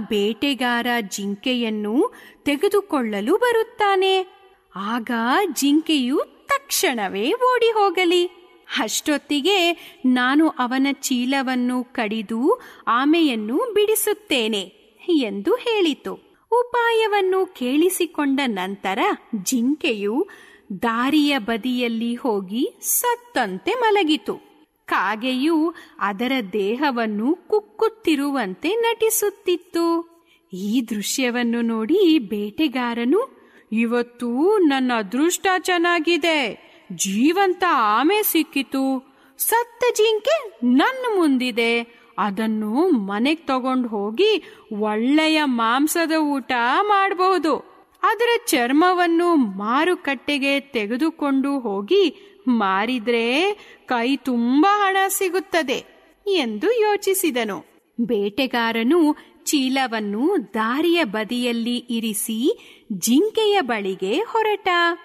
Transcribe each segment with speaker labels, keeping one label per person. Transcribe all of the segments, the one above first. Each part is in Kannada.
Speaker 1: ಬೇಟೆಗಾರ ಜಿಂಕೆಯನ್ನು ತೆಗೆದುಕೊಳ್ಳಲು ಬರುತ್ತಾನೆ ಆಗ ಜಿಂಕೆಯು ತಕ್ಷಣವೇ ಓಡಿ ಹೋಗಲಿ ಅಷ್ಟೊತ್ತಿಗೆ ನಾನು ಅವನ ಚೀಲವನ್ನು ಕಡಿದು ಆಮೆಯನ್ನು ಬಿಡಿಸುತ್ತೇನೆ ಎಂದು ಹೇಳಿತು ಉಪಾಯವನ್ನು ಕೇಳಿಸಿಕೊಂಡ ನಂತರ ಜಿಂಕೆಯು ದಾರಿಯ ಬದಿಯಲ್ಲಿ ಹೋಗಿ ಸತ್ತಂತೆ ಮಲಗಿತು ಕಾಗೆಯು ಅದರ ದೇಹವನ್ನು ಕುಕ್ಕುತ್ತಿರುವಂತೆ ನಟಿಸುತ್ತಿತ್ತು ಈ ದೃಶ್ಯವನ್ನು ನೋಡಿ ಬೇಟೆಗಾರನು ಇವತ್ತು ನನ್ನ ಅದೃಷ್ಟ ಚೆನ್ನಾಗಿದೆ ಜೀವಂತ ಆಮೆ ಸಿಕ್ಕಿತು ಸತ್ತ ಜಿಂಕೆ ನನ್ನ ಮುಂದಿದೆ ಅದನ್ನು ಮನೆಗೆ ತಗೊಂಡು ಹೋಗಿ ಒಳ್ಳೆಯ ಮಾಂಸದ ಊಟ ಮಾಡಬಹುದು ಅದರ ಚರ್ಮವನ್ನು ಮಾರುಕಟ್ಟೆಗೆ ತೆಗೆದುಕೊಂಡು ಹೋಗಿ ಮಾರಿದ್ರೆ ಕೈ ತುಂಬಾ ಹಣ ಸಿಗುತ್ತದೆ ಎಂದು ಯೋಚಿಸಿದನು ಬೇಟೆಗಾರನು ಚೀಲವನ್ನು ದಾರಿಯ ಬದಿಯಲ್ಲಿ ಇರಿಸಿ ಜಿಂಕೆಯ ಬಳಿಗೆ ಹೊರಟ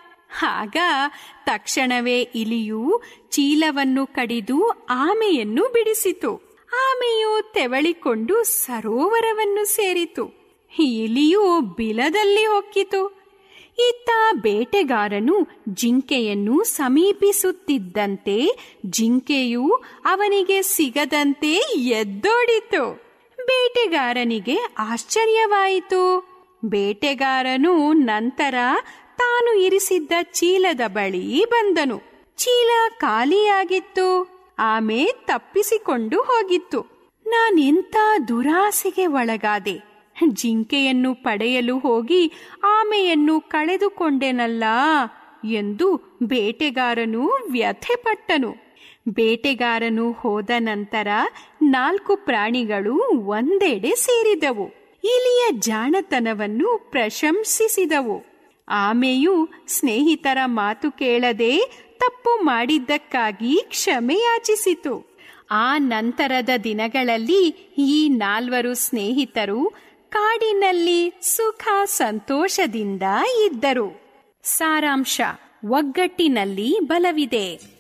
Speaker 1: ಆಗ ತಕ್ಷಣವೇ ಇಲಿಯು ಚೀಲವನ್ನು ಕಡಿದು ಆಮೆಯನ್ನು ಬಿಡಿಸಿತು ಆಮೆಯು ತೆವಳಿಕೊಂಡು ಸರೋವರವನ್ನು ಸೇರಿತು ಇಲಿಯು ಬಿಲದಲ್ಲಿ ಹೊಕ್ಕಿತು ಇತ್ತ ಬೇಟೆಗಾರನು ಜಿಂಕೆಯನ್ನು ಸಮೀಪಿಸುತ್ತಿದ್ದಂತೆ ಜಿಂಕೆಯು ಅವನಿಗೆ ಸಿಗದಂತೆ ಎದ್ದೋಡಿತು ಬೇಟೆಗಾರನಿಗೆ ಆಶ್ಚರ್ಯವಾಯಿತು ಬೇಟೆಗಾರನು ನಂತರ ತಾನು ಇರಿಸಿದ್ದ ಚೀಲದ ಬಳಿ ಬಂದನು ಚೀಲ ಖಾಲಿಯಾಗಿತ್ತು ಆಮೆ ತಪ್ಪಿಸಿಕೊಂಡು ಹೋಗಿತ್ತು ನಾನೆಂತ ದುರಾಸೆಗೆ ಒಳಗಾದೆ ಜಿಂಕೆಯನ್ನು ಪಡೆಯಲು ಹೋಗಿ ಆಮೆಯನ್ನು ಕಳೆದುಕೊಂಡೆನಲ್ಲ ಎಂದು ಬೇಟೆಗಾರನು ವ್ಯಥೆಪಟ್ಟನು ಬೇಟೆಗಾರನು ಹೋದ ನಂತರ ನಾಲ್ಕು ಪ್ರಾಣಿಗಳು ಒಂದೆಡೆ ಸೇರಿದವು ಇಲಿಯ ಜಾಣತನವನ್ನು ಪ್ರಶಂಸಿಸಿದವು ಆಮೆಯು ಸ್ನೇಹಿತರ ಮಾತು ಕೇಳದೆ ತಪ್ಪು ಮಾಡಿದ್ದಕ್ಕಾಗಿ ಕ್ಷಮೆಯಾಚಿಸಿತು ಆ ನಂತರದ ದಿನಗಳಲ್ಲಿ ಈ ನಾಲ್ವರು ಸ್ನೇಹಿತರು ಕಾಡಿನಲ್ಲಿ ಸುಖ ಸಂತೋಷದಿಂದ ಇದ್ದರು ಸಾರಾಂಶ ಒಗ್ಗಟ್ಟಿನಲ್ಲಿ ಬಲವಿದೆ